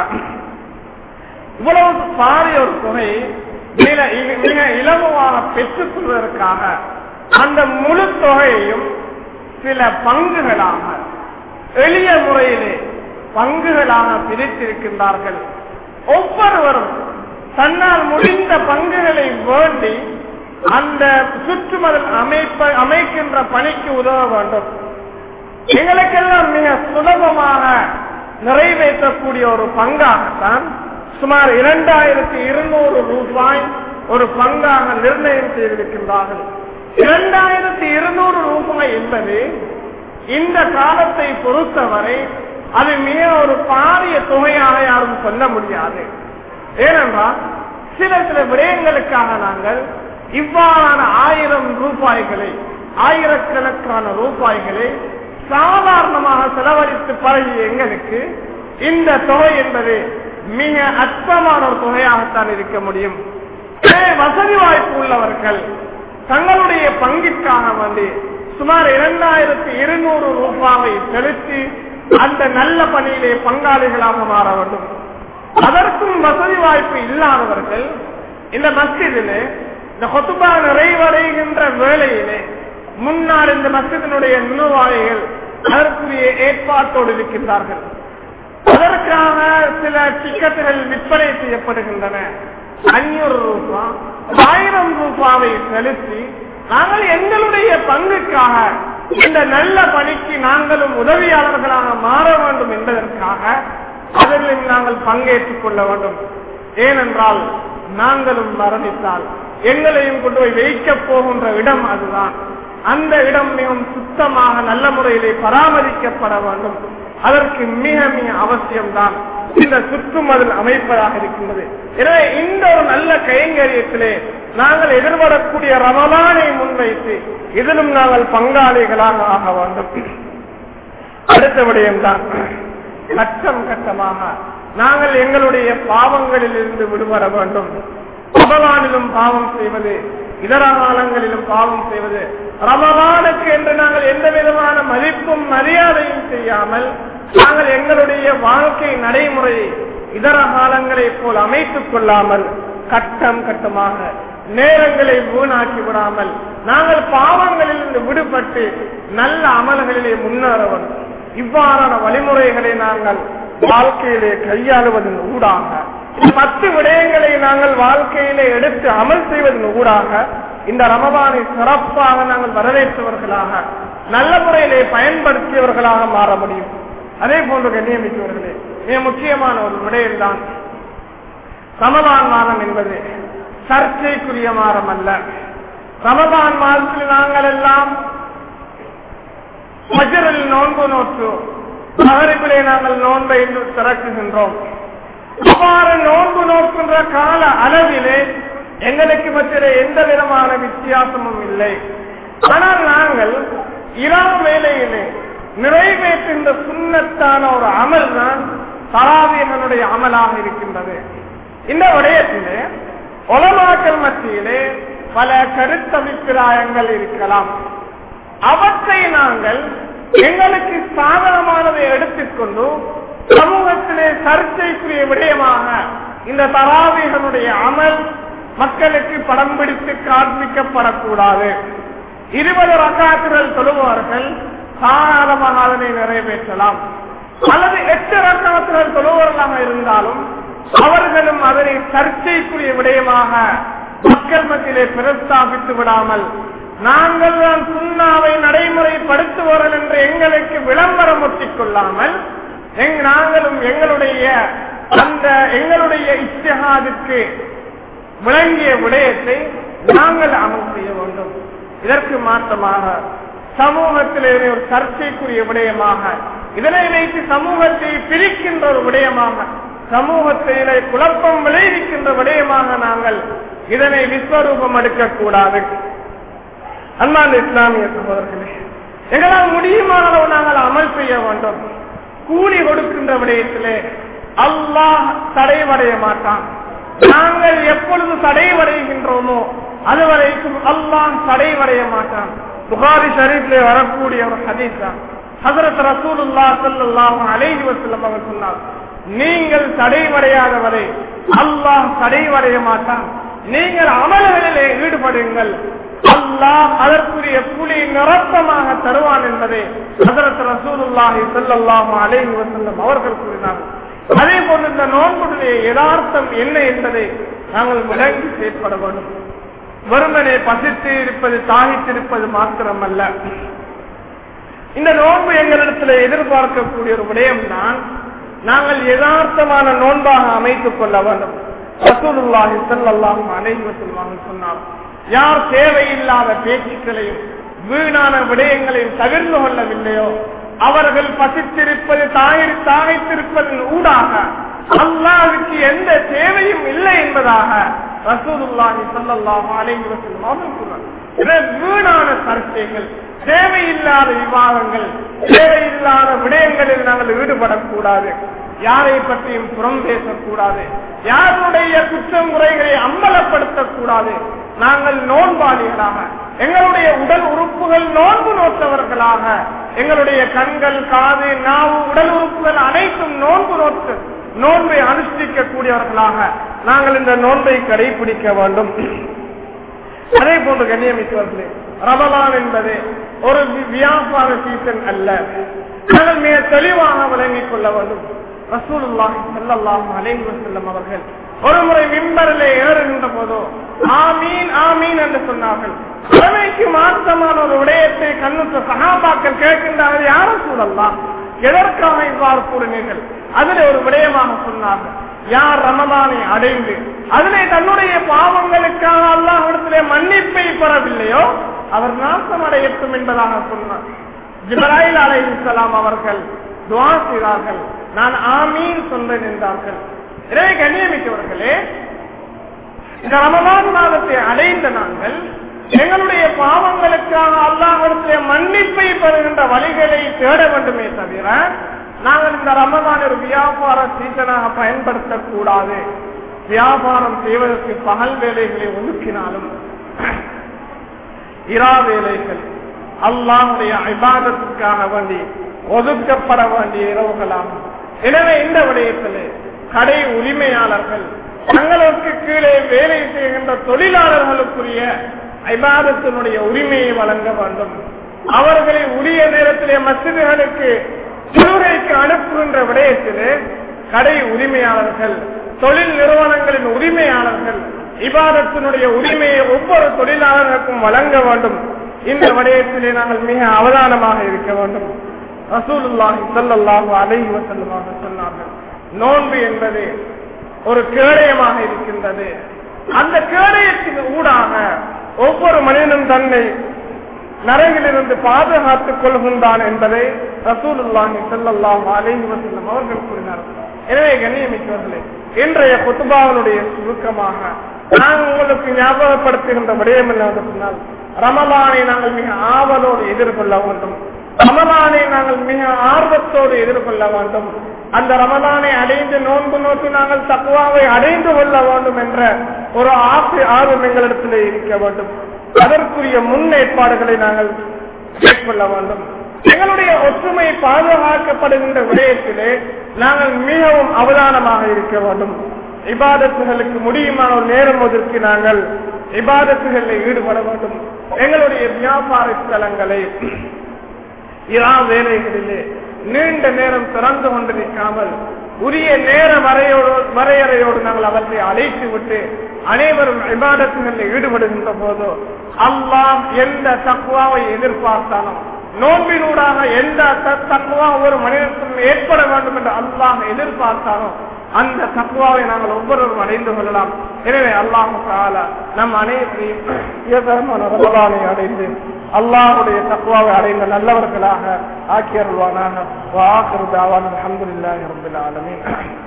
Speaker 1: இவ்வளவு பாரிய ஒரு தொகையை மிக மிக இலகுவாக பெற்றுக் கொள்வதற்காக அந்த முழு தொகையையும் சில பங்குகளாக எளிய முறையிலே பங்குகளாக பிரித்திருக்கின்றார்கள் ஒவ்வொருவரும் தன்னால் முடிந்த பங்குகளை வேண்டி அந்த சுற்றுமதல் அமைப்ப அமைக்கின்ற பணிக்கு உதவ வேண்டும் எங்களுக்கெல்லாம் மிக சுலபமாக நிறைவேற்றக்கூடிய ஒரு பங்காகத்தான் சுமார் இரண்டாயிரத்தி இருநூறு ரூபாய் ஒரு பங்காக நிர்ணயம் செய்திருக்கின்றார்கள் இரண்டாயிரத்தி இருநூறு ரூபாய் என்பது இந்த காலத்தை பொறுத்தவரை அது மிக ஒரு பாரிய தொகையாக யாரும் சொல்ல முடியாது ஏனென்றால் சில சில விடயங்களுக்காக நாங்கள் இவ்வாறான ஆயிரம் ரூபாய்களை ஆயிரக்கணக்கான ரூபாய்களை சாதாரணமாக செலவழித்து பழகிய எங்களுக்கு இந்த தொகை என்பது மிக அற்பமான ஒரு தொகையாகத்தான் இருக்க முடியும் வசதி வாய்ப்பு உள்ளவர்கள் தங்களுடைய பங்கிற்காக வேண்டி சுமார் இரண்டாயிரத்தி இருநூறு ரூபாவை செலுத்தி அந்த நல்ல பணியிலே பங்காளிகளாக மாற வேண்டும் அதற்கும் வசதி வாய்ப்பு இல்லாதவர்கள் இந்த மஸ்ஜிதிலே இந்த கொத்துபா நிறைவடைகின்ற வேளையிலே முன்னால் இந்த மஸ்ஜிதினுடைய நிர்வாகிகள் அதற்குரிய ஏற்பாட்டோடு இருக்கின்றார்கள் அதற்காக சில டிக்கெட்டுகள் விற்பனை செய்யப்படுகின்றன அஞ்சூறு ரூபாய் ஆயிரம் ரூபாவை செலுத்தி நாங்கள் எங்களுடைய பங்குக்காக இந்த நல்ல பணிக்கு நாங்களும் உதவியாளர்களாக மாற வேண்டும் என்பதற்காக அதில் நாங்கள் பங்கேற்றுக் கொள்ள வேண்டும் ஏனென்றால் நாங்களும் மரணித்தால் எங்களையும் கொண்டு போய் வைக்க போகின்ற இடம் அதுதான் அந்த இடம் மிகவும் சுத்தமாக நல்ல முறையிலே பராமரிக்கப்பட வேண்டும் அதற்கு மிக மிக அவசியம்தான் இந்த சுற்றுமதில் அமைப்பதாக இருக்கின்றது எனவே இந்த ஒரு நல்ல கைங்கரியத்திலே நாங்கள் எதிர்வரக்கூடிய ரமலானை முன்வைத்து இதிலும் நாங்கள் பங்காளிகளாக ஆக வேண்டும் அடுத்த விடயம்தான் கட்டம் கட்டமாக நாங்கள் எங்களுடைய பாவங்களில் இருந்து விடுபட வேண்டும் ரமலானிலும் பாவம் செய்வது இதர காலங்களிலும் பாவம் செய்வது ரமலானுக்கு என்று நாங்கள் எந்த விதமான மதிப்பும் மரியாதையும் செய்யாமல் நாங்கள் எங்களுடைய வாழ்க்கை நடைமுறையை இதர காலங்களை போல் அமைத்துக் கொள்ளாமல் கட்டம் கட்டமாக நேரங்களை வீணாக்கி விடாமல் நாங்கள் பாவங்களில் இருந்து விடுபட்டு நல்ல அமல்களிலே முன்னேற வேண்டும் இவ்வாறான வழிமுறைகளை நாங்கள் வாழ்க்கையிலே கையாளுவதன் ஊடாக இந்த பத்து விடயங்களை நாங்கள் வாழ்க்கையிலே எடுத்து அமல் செய்வதன் ஊடாக இந்த ரமபானை சிறப்பாக நாங்கள் வரவேற்றவர்களாக நல்ல முறையிலே பயன்படுத்தியவர்களாக மாற முடியும் அதே போன்று கண்ணியமிக்கவர்களே மிக முக்கியமான ஒரு விடயம்தான் ரமபான் மாதம் என்பது சர்ச்சைக்குரிய மாதம் அல்ல ரமபான் மாதத்தில் நாங்கள் எல்லாம் மஜரில் நோன்பு நோற்று நகரிலே நாங்கள் நோன்பை இன்று திறக்குகின்றோம் அவ்வாறு நோன்பு நோக்கின்ற கால அளவிலே எங்களுக்கு மத்திய எந்த விதமான வித்தியாசமும் இல்லை ஆனால் நாங்கள் இரவு வேலையிலே நிறைவேற்றுகின்ற சுண்ணத்தான ஒரு அமல் தான் தராவியனுடைய அமலாக இருக்கின்றது இந்த விடயத்திலே உலமாக்கல் மத்தியிலே பல கருத்தபிப்பிராயங்கள் இருக்கலாம் அவற்றை நாங்கள் எங்களுக்கு சாதகமானதை எடுத்துக்கொண்டு சமூகத்திலே சர்ச்சைக்குரிய விடயமாக இந்த தராவிகளுடைய அமல் மக்களுக்கு படம் பிடித்து காண்பிக்கப்படக்கூடாது இருபது ரக்காத்துகள் தொழுபவர்கள் தாராளமாக அதனை நிறைவேற்றலாம் அல்லது எட்டு ரக்காத்துகள் தொழுபவர்களாக இருந்தாலும் அவர்களும் அதனை சர்ச்சைக்குரிய விடயமாக மக்கள் மத்தியிலே பிரஸ்தாபித்து விடாமல் நாங்கள் தான் சுண்ணாவை நடைமுறைப்படுத்துவார்கள் என்று எங்களுக்கு விளம்பரம் ஒட்டிக் கொள்ளாமல் நாங்களும் எங்களுடைய அந்த எங்களுடைய இஷ்டகாதிற்கு விளங்கிய விடயத்தை நாங்கள் அமல் செய்ய வேண்டும் இதற்கு மாற்றமாக சமூகத்திலே ஒரு சர்ச்சைக்குரிய விடயமாக இதனை வைத்து சமூகத்தை பிரிக்கின்ற ஒரு விடயமாக சமூகத்திலே குழப்பம் விளைவிக்கின்ற விடயமாக நாங்கள் இதனை விஸ்வரூபம் எடுக்கக்கூடாது அன்பான இஸ்லாமிய சகோதரர்களே எங்களால் முடியுமான அளவு நாங்கள் அமல் செய்ய வேண்டும் கூலி கொடுக்கின்ற விடயத்திலே அல்லாஹ் தடைவடைய மாட்டான் நாங்கள் எப்பொழுது தடைவடைகின்றோமோ அதுவரைக்கும் அல்லாஹ் தடைவடைய மாட்டான் புகாரி ஷரீஃப்ல வரக்கூடிய ஒரு ஹதீஸ் தான் ஹசரத் ரசூலுல்லா ஸல்லல்லாஹு அலைஹி வஸல்லம் அவர் சொன்னார் நீங்கள் தடைவடையாதவரை அல்லாஹ் தடைவடைய மாட்டான் நீங்கள் அமல்களிலே ஈடுபடுங்கள் அல்லாஹ் அதற்குரிய கூலி நிரப்பமாக தருவான் என்பதை ஹசரத் ரசூலுல்லாஹி ஸல்லல்லாஹு அலைஹி வஸல்லம் அவர்கள் கூறினார்கள் அதே போன்று இந்த நோன்புடைய யதார்த்தம் என்ன என்பதை நாங்கள் விளங்கி செயற்பட வேண்டும் வெறுமனே பசித்து இருப்பது தாகித்திருப்பது மாத்திரமல்ல இந்த நோன்பு எங்களிடத்தில் எதிர்பார்க்கக்கூடிய ஒரு விடயம் தான் நாங்கள் யதார்த்தமான நோன்பாக அமைத்துக் கொள்ள வேண்டும் ரசூலுல்லாஹி ஸல்லல்லாஹு அலைஹி வஸல்லம் சொன்னார் யார் தேவையில்லாத பேச்சுக்களையும் வீணான விடயங்களையும் தவிர்த்து கொள்ளவில்லையோ அவர்கள் பசித்திருப்பது தாய் தாகைத்திருப்பதன் ஊடாக அல்லாஹுக்கு எந்த தேவையும் இல்லை என்பதாக ரசூலுல்லாஹி ஸல்லல்லாஹு அலைஹி வஸல்லம் அவர்கள் சொன்னார் வீணான சர்ச்சைகள் தேவையில்லாத விவாதங்கள் தேவையில்லாத விடயங்களில் நாங்கள் ஈடுபடக்கூடாது யாரை பற்றியும் புறம் பேசக்கூடாது யாருடைய குற்றம் முறைகளை அம்பலப்படுத்தக்கூடாது நாங்கள் நோன்பாளிகளாக எங்களுடைய உடல் உறுப்புகள் நோன்பு நோற்றவர்களாக எங்களுடைய கண்கள் காது நாவு உடல் உறுப்புகள் அனைத்தும் நோன்பு நோற்று நோன்பை அனுஷ்டிக்க கூடியவர்களாக நாங்கள் இந்த நோன்பை கடைபிடிக்க வேண்டும் அதே போன்று கண்ணியமித்தவர்களே ரமலான் என்பது ஒரு வியாபார சீசன் அல்ல நாங்கள் மிக தெளிவாக விளங்கிக் கொள்ள வேண்டும் ரசூலுல்லாஹி ஸல்லல்லாஹு அலைஹி வஸல்லம் அவர்கள் ஒரு முறை மிம்பரிலே ஏறுகின்ற போதோ ஆமீன் ஆமீன் என்று சொன்னார்கள் தலைமைக்கு மாற்றமான ஒரு விடயத்தை கண்ணுற்ற சகாபாக்கள் கேட்கின்றார்கள் யாரும் சூழல்லாம் எதற்காக இவ்வாறு கூறினீர்கள் அதில் ஒரு விடயமாக சொன்னார்கள் யார் ரமதானை அடைந்து அதிலே தன்னுடைய பாவங்களுக்காக அல்லாஹிடத்திலே மன்னிப்பை பெறவில்லையோ அவர் நாசம் அடையட்டும் என்பதாக சொன்னார் ஜிப்ராயில் அலைஹிஸ்ஸலாம் அவர்கள் துவா செய்தார்கள் நான் ஆமீன் சொல்றேன் என்றார்கள் எனவே கண்ணியமிக்கவர்களே இந்த ரமலான் மாதத்தை அடைந்த நாங்கள் எங்களுடைய பாவங்களுக்காக அல்லாஹிடத்திலே மன்னிப்பை பெறுகின்ற வழிகளை தேட வேண்டுமே தவிர நாங்கள் இந்த ரமலான் ஒரு வியாபார சீசனாக பயன்படுத்தக்கூடாது வியாபாரம் செய்வதற்கு பகல் வேலைகளை ஒதுக்கினாலும் இரா வேலைகள் அல்லாஹுடைய இபாதத்துக்காக வேண்டி ஒதுக்கப்பட வேண்டிய இரவுகளாகும் எனவே இந்த விடயத்திலே கடை உரிமையாளர்கள் தங்களுக்கு கீழே வேலை செய்கின்ற தொழிலாளர்களுக்குரிய ஐபாதத்தினுடைய உரிமையை வழங்க வேண்டும் அவர்களை உரிய நேரத்திலே மசிதிகளுக்கு சிறுகைக்கு அனுப்புகின்ற விடயத்திலே கடை உரிமையாளர்கள் தொழில் நிறுவனங்களின் உரிமையாளர்கள் இபாதத்தினுடைய உரிமையை ஒவ்வொரு தொழிலாளர்களுக்கும் வழங்க வேண்டும் இந்த விடயத்திலே நாங்கள் மிக அவதானமாக இருக்க வேண்டும் ரசூலுல்லாஹி ஸல்லல்லாஹு அலைஹி வஸல்லம் சொன்னார்கள் நோன்பு என்பது ஒரு கேடயமாக இருக்கின்றது அந்த கேடயத்தின் ஊடாக ஒவ்வொரு மனிதனும் தன்னை நரகிலிருந்து பாதுகாத்துக் கொள்கின்றான் என்பதை ரசூலுல்லாஹி ஸல்லல்லாஹு அலைஹி வஸல்லம் அவர்கள் கூறினார் எனவே கண்ணியமிக்கவர்களே இன்றைய குத்துபாவினுடைய சுருக்கமாக நான் உங்களுக்கு ஞாபகப்படுத்துகின்ற விடயம் என்னவென்று சொன்னால் ரமலானை நாங்கள் மிக ஆவலோடு எதிர்கொள்ள வேண்டும் ரமலானை நாங்கள் மிக ஆர்வத்தோடு எதிர்கொள்ள வேண்டும் அந்த ரமலானை அடைந்து நோன்பு நோக்கி நாங்கள் தக்குவாவை அடைந்து கொள்ள வேண்டும் என்ற ஒரு ஆசை ஆர்வம் எங்களிடத்திலே இருக்க வேண்டும் அதற்குரிய முன்னேற்பாடுகளை நாங்கள் மேற்கொள்ள வேண்டும் எங்களுடைய ஒற்றுமை பாதுகாக்கப்படுகின்ற விடயத்திலே நாங்கள் மிகவும் அவதானமாக இருக்க வேண்டும் இபாதத்துகளுக்கு முடியுமான ஒரு நேரம் ஒதுக்கி நாங்கள் இபாதத்துகளில் ஈடுபட வேண்டும் எங்களுடைய வியாபார ஸ்தலங்களை இரா வேலைகளிலே நீண்ட நேரம் திறந்து கொண்டு நிற்காமல் உரிய நேர வரையோடு வரையறையோடு நாங்கள் அவற்றை அழைத்து விட்டு அனைவரும் விவாதத்துகளில் ஈடுபடுகின்ற போதோ அல்லாம் எந்த தக்குவாவை எதிர்பார்த்தாலும் நோன்பினூடாக எந்த தக்குவா ஒரு மனிதனுக்கும் ஏற்பட வேண்டும் என்று அல்லாஹ் எதிர்பார்த்தாலும் அந்த தக்குவாவை நாங்கள் ஒவ்வொருவரும் அடைந்து கொள்ளலாம் எனவே அல்லாஹு கால நம் அனைவரையும் அடைந்து அல்லாஹுடைய தக்குவாவை அடைந்த நல்லவர்களாக ஆக்கியருள்வானாக அலமதுல்லாஹி ரபில் ஆலமீன்